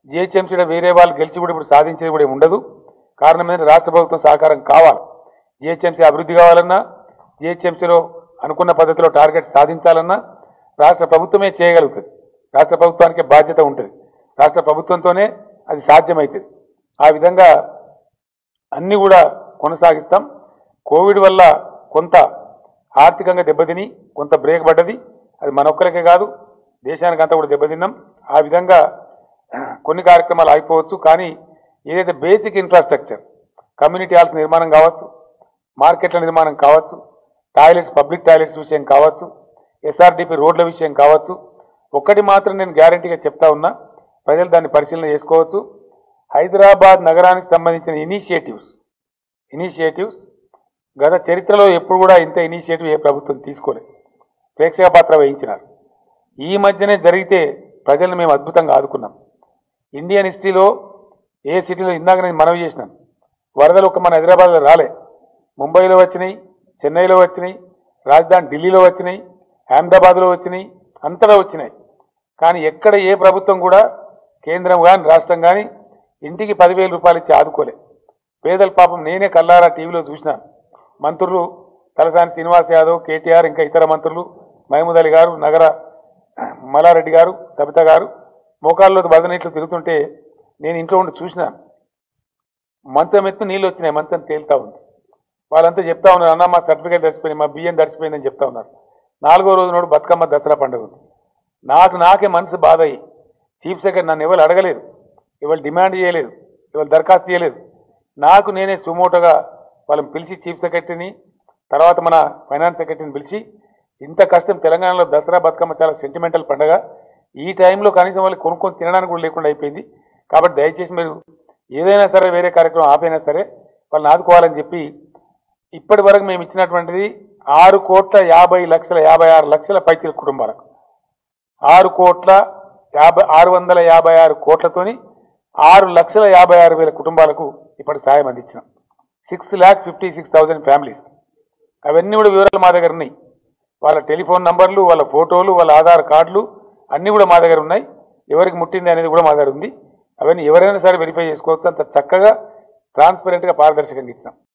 జిహెచ్ఎంసీలో వేరే వాళ్ళు గెలిచి కూడా ఇప్పుడు సాధించేది కూడా ఏమి ఉండదు కారణం ఏంటంటే రాష్ట్ర ప్రభుత్వం సహకారం కావాలి జిహెచ్ఎంసీ అభివృద్ధి కావాలన్నా జిహెచ్ఎంసీలో అనుకున్న పద్ధతిలో టార్గెట్ సాధించాలన్నా రాష్ట్ర ప్రభుత్వమే చేయగలుగుతుంది రాష్ట్ర ప్రభుత్వానికి బాధ్యత ఉంటుంది రాష్ట్ర ప్రభుత్వంతోనే అది సాధ్యమవుతుంది ఆ విధంగా అన్ని కూడా కొనసాగిస్తాం కోవిడ్ వల్ల కొంత ఆర్థికంగా దెబ్బతిని కొంత బ్రేక్ పడ్డది అది మన ఒక్కరికే కాదు దేశానికి అంతా కూడా దెబ్బతిన్నాం ఆ విధంగా కొన్ని కార్యక్రమాలు ఆగిపోవచ్చు కానీ ఏదైతే బేసిక్ ఇన్ఫ్రాస్ట్రక్చర్ కమ్యూనిటీ హాల్స్ నిర్మాణం కావచ్చు మార్కెట్ల నిర్మాణం కావచ్చు టాయిలెట్స్ పబ్లిక్ టాయిలెట్స్ విషయం కావచ్చు ఎస్ఆర్డిపి రోడ్ల విషయం కావచ్చు ఒక్కటి మాత్రం నేను గ్యారంటీగా చెప్తా ఉన్నా ప్రజలు దాన్ని పరిశీలన చేసుకోవచ్చు హైదరాబాద్ నగరానికి సంబంధించిన ఇనిషియేటివ్స్ ఇనిషియేటివ్స్ గత చరిత్రలో ఎప్పుడు కూడా ఇంత ఇనిషియేటివ్ ఏ ప్రభుత్వం తీసుకోలేదు ప్రేక్షక పాత్ర వహించినారు ఈ మధ్యనే జరిగితే ప్రజలను మేము అద్భుతంగా ఆదుకున్నాం ఇండియన్ హిస్టరీలో ఏ సిటీలో ఇందాక నేను మనవి చేసినాను వరదలు ఒక మన హైదరాబాద్లో రాలే ముంబైలో వచ్చినాయి చెన్నైలో వచ్చినాయి రాజధాని ఢిల్లీలో వచ్చినాయి అహ్మదాబాద్లో వచ్చినాయి అంతటా వచ్చినాయి కానీ ఎక్కడ ఏ ప్రభుత్వం కూడా కేంద్రం కానీ రాష్ట్రం కానీ ఇంటికి పదివేల రూపాయలు ఇచ్చి ఆదుకోలే పేదల పాపం నేనే కల్లారా టీవీలో చూసినాను మంత్రులు తలసాని శ్రీనివాస్ యాదవ్ కేటీఆర్ ఇంకా ఇతర మంత్రులు మహమూద్ అలీ గారు నగర మల్లారెడ్డి గారు సబిత గారు మోకాల్లో బదనీట్లు తిరుగుతుంటే నేను ఇంట్లో ఉండి చూసినాను మంచం ఎత్తు నీళ్ళు వచ్చినాయి మంచం తేలుతా ఉంది వాళ్ళంతా చెప్తా ఉన్నారు అన్న మా సర్టిఫికేట్ తడిచిపోయింది మా బియ్యం తడిచిపోయిందని చెప్తా ఉన్నారు నాలుగో రోజు నాడు బతుకమ్మ దసరా పండుగ ఉంది నాకు నాకే మనసు బాధ అయ్యి చీఫ్ సెక్రటరీ నన్ను ఎవరు అడగలేదు ఎవరు డిమాండ్ చేయలేదు ఎవరు దరఖాస్తు చేయలేదు నాకు నేనే సుమోటోగా వాళ్ళని పిలిచి చీఫ్ సెక్రటరీని తర్వాత మన ఫైనాన్స్ సెక్రటరీని పిలిచి ఇంత కష్టం తెలంగాణలో దసరా బతుకమ్మ చాలా సెంటిమెంటల్ పండగ ఈ టైంలో కనీసం వాళ్ళు కొనుక్కొని తినడానికి కూడా లేకుండా అయిపోయింది కాబట్టి దయచేసి మీరు ఏదైనా సరే వేరే కార్యక్రమం ఆపైనా సరే వాళ్ళని ఆదుకోవాలని చెప్పి ఇప్పటి వరకు మేము ఇచ్చినటువంటిది ఆరు కోట్ల యాభై లక్షల యాభై ఆరు లక్షల పైచిల కుటుంబాలకు ఆరు కోట్ల యాభై ఆరు వందల యాభై ఆరు కోట్లతోని ఆరు లక్షల యాభై ఆరు వేల కుటుంబాలకు ఇప్పటి సాయం అందించినాం six lakh fifty six thousand families అవన్నీ కూడా వివరాలు మా దగ్గర ఉన్నాయి వాళ్ళ టెలిఫోన్ నంబర్లు వాళ్ళ ఫోటోలు వాళ్ళ ఆధార్ కార్డులు అన్నీ కూడా మా దగ్గర ఉన్నాయి ఎవరికి ముట్టింది అనేది కూడా మా దగ్గర ఉంది అవన్నీ ఎవరైనా సరే వెరిఫై చేసుకోవచ్చు అంత చక్కగా ట్రాన్స్పరెంట్గా పారదర్శకంగా ఇచ్చినాం